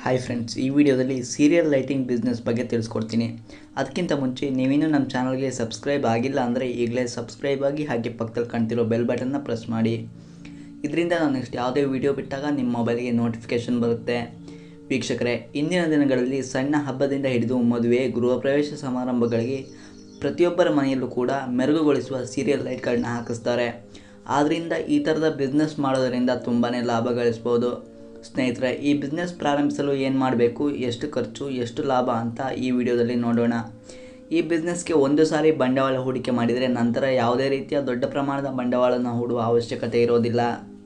hi friends ಈ ವಿಡಿಯೋದಲ್ಲಿ serial lighting business ಬಗ್ಗೆ ತಿಳಿಸ್ಕೊಡ್ತೀನಿ ಅದಕ್ಕಿಂತ ಮುಂಚೆ ನೀವಿನ್ನೂ ನಮ್ಮ ಚಾನಲ್ಗೆ ಸಬ್ಸ್ಕ್ರೈಬ್ ಆಗಿಲ್ಲ ಅಂದರೆ ಈಗಲೇ ಸಬ್ಸ್ಕ್ರೈಬ್ ಆಗಿ ಹಾಗೆ ಪಕ್ಕದಲ್ಲಿ ಕಾಣ್ತಿರೋ ಬೆಲ್ ಬಟನ್ನ ಪ್ರೆಸ್ ಮಾಡಿ ಇದರಿಂದ ನಾನು ನೆಕ್ಸ್ಟ್ ಯಾವುದೇ ವಿಡಿಯೋ ಬಿಟ್ಟಾಗ ನಿಮ್ಮ ಮೊಬೈಲ್ಗೆ ನೋಟಿಫಿಕೇಷನ್ ಬರುತ್ತೆ ವೀಕ್ಷಕರೇ ಇಂದಿನ ದಿನಗಳಲ್ಲಿ ಸಣ್ಣ ಹಬ್ಬದಿಂದ ಹಿಡಿದು ಮದುವೆ ಗೃಹ ಪ್ರವೇಶ ಸಮಾರಂಭಗಳಿಗೆ ಪ್ರತಿಯೊಬ್ಬರ ಮನೆಯಲ್ಲೂ ಕೂಡ ಮೆರುಗುಗೊಳಿಸುವ ಸೀರಿಯಲ್ ಲೈಟ್ಗಳನ್ನ ಹಾಕಿಸ್ತಾರೆ ಆದ್ದರಿಂದ ಈ ಥರದ ಬಿಸ್ನೆಸ್ ಮಾಡೋದರಿಂದ ತುಂಬಾ ಲಾಭ ಗಳಿಸ್ಬೋದು ಸ್ನೇಹಿತರೆ ಈ ಬಿಸ್ನೆಸ್ ಪ್ರಾರಂಭಿಸಲು ಏನು ಮಾಡಬೇಕು ಎಷ್ಟು ಖರ್ಚು ಎಷ್ಟು ಲಾಭ ಅಂತ ಈ ವಿಡಿಯೋದಲ್ಲಿ ನೋಡೋಣ ಈ ಬಿಸ್ನೆಸ್ಗೆ ಒಂದು ಸಾರಿ ಬಂಡವಾಳ ಹೂಡಿಕೆ ಮಾಡಿದರೆ ನಂತರ ಯಾವುದೇ ರೀತಿಯ ದೊಡ್ಡ ಪ್ರಮಾಣದ ಬಂಡವಾಳನ ಹೂಡುವ ಅವಶ್ಯಕತೆ ಇರೋದಿಲ್ಲ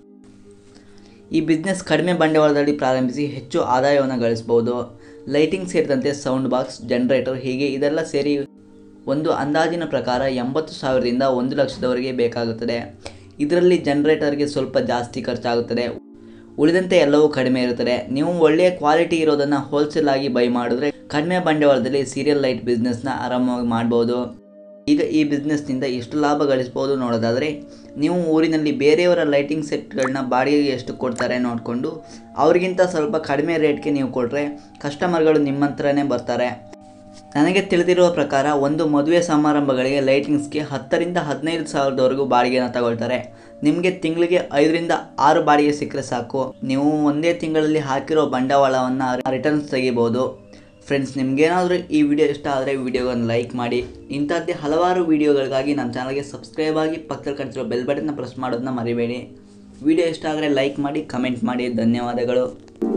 ಈ ಬಿಸ್ನೆಸ್ ಕಡಿಮೆ ಬಂಡವಾಳದಲ್ಲಿ ಪ್ರಾರಂಭಿಸಿ ಹೆಚ್ಚು ಆದಾಯವನ್ನು ಗಳಿಸ್ಬೋದು ಲೈಟಿಂಗ್ ಸೇರಿದಂತೆ ಸೌಂಡ್ ಬಾಕ್ಸ್ ಜನರೇಟರ್ ಹೀಗೆ ಇದೆಲ್ಲ ಸೇರಿ ಒಂದು ಅಂದಾಜಿನ ಪ್ರಕಾರ ಎಂಬತ್ತು ಸಾವಿರದಿಂದ ಒಂದು ಲಕ್ಷದವರೆಗೆ ಬೇಕಾಗುತ್ತದೆ ಇದರಲ್ಲಿ ಜನರೇಟರ್ಗೆ ಸ್ವಲ್ಪ ಜಾಸ್ತಿ ಖರ್ಚಾಗುತ್ತದೆ ಉಳಿದಂತೆ ಎಲ್ಲವೂ ಕಡಿಮೆ ಇರುತ್ತದೆ ನೀವು ಒಳ್ಳೆಯ ಕ್ವಾಲಿಟಿ ಇರೋದನ್ನು ಹೋಲ್ಸೇಲ್ ಆಗಿ ಬೈ ಮಾಡಿದ್ರೆ ಕಡಿಮೆ ಬಂಡವಾಳದಲ್ಲಿ ಸೀರಿಯಲ್ ಲೈಟ್ ಬಿಸ್ನೆಸ್ನ ಆರಾಮವಾಗಿ ಮಾಡ್ಬೋದು ಈಗ ಈ ಬಿಸ್ನೆಸ್ನಿಂದ ಎಷ್ಟು ಲಾಭ ಗಳಿಸ್ಬೋದು ನೋಡೋದಾದರೆ ನೀವು ಊರಿನಲ್ಲಿ ಬೇರೆಯವರ ಲೈಟಿಂಗ್ ಸೆಟ್ಗಳನ್ನ ಬಾಡಿಗೆಗೆ ಎಷ್ಟು ಕೊಡ್ತಾರೆ ನೋಡಿಕೊಂಡು ಅವ್ರಿಗಿಂತ ಸ್ವಲ್ಪ ಕಡಿಮೆ ರೇಟ್ಗೆ ನೀವು ಕೊಟ್ಟರೆ ಕಸ್ಟಮರ್ಗಳು ನಿಮ್ಮ ಹತ್ರನೇ ಬರ್ತಾರೆ ನನಗೆ ತಿಳಿದಿರುವ ಪ್ರಕಾರ ಒಂದು ಮದುವೆ ಸಮಾರಂಭಗಳಿಗೆ ಲೈಟಿಂಗ್ಸ್ಗೆ ಹತ್ತರಿಂದ ಹದಿನೈದು ಸಾವಿರದವರೆಗೂ ಬಾಡಿಗೆನ ತಗೊಳ್ತಾರೆ ನಿಮಗೆ ತಿಂಗಳಿಗೆ ಐದರಿಂದ ಆರು ಬಾಡಿಗೆ ಸಿಕ್ಕರೆ ಸಾಕು ನೀವು ಒಂದೇ ತಿಂಗಳಲ್ಲಿ ಹಾಕಿರೋ ಬಂಡವಾಳವನ್ನು ರಿಟರ್ನ್ಸ್ ತೆಗಿಬೋದು ಫ್ರೆಂಡ್ಸ್ ನಿಮಗೇನಾದರೂ ಈ ವಿಡಿಯೋ ಇಷ್ಟ ಆದರೆ ವಿಡಿಯೋವನ್ನು ಲೈಕ್ ಮಾಡಿ ಇಂಥದ್ದೇ ಹಲವಾರು ವಿಡಿಯೋಗಳಿಗಾಗಿ ನಮ್ಮ ಚಾನಲ್ಗೆ ಸಬ್ಸ್ಕ್ರೈಬ್ ಆಗಿ ಪಕ್ಕದಲ್ಲಿ ಕಾಣ್ತಿರೋ ಬೆಲ್ ಬಟನ್ನ ಪ್ರೆಸ್ ಮಾಡೋದನ್ನ ಮರಿಬೇಡಿ ವಿಡಿಯೋ ಇಷ್ಟ ಆದರೆ ಲೈಕ್ ಮಾಡಿ ಕಮೆಂಟ್ ಮಾಡಿ ಧನ್ಯವಾದಗಳು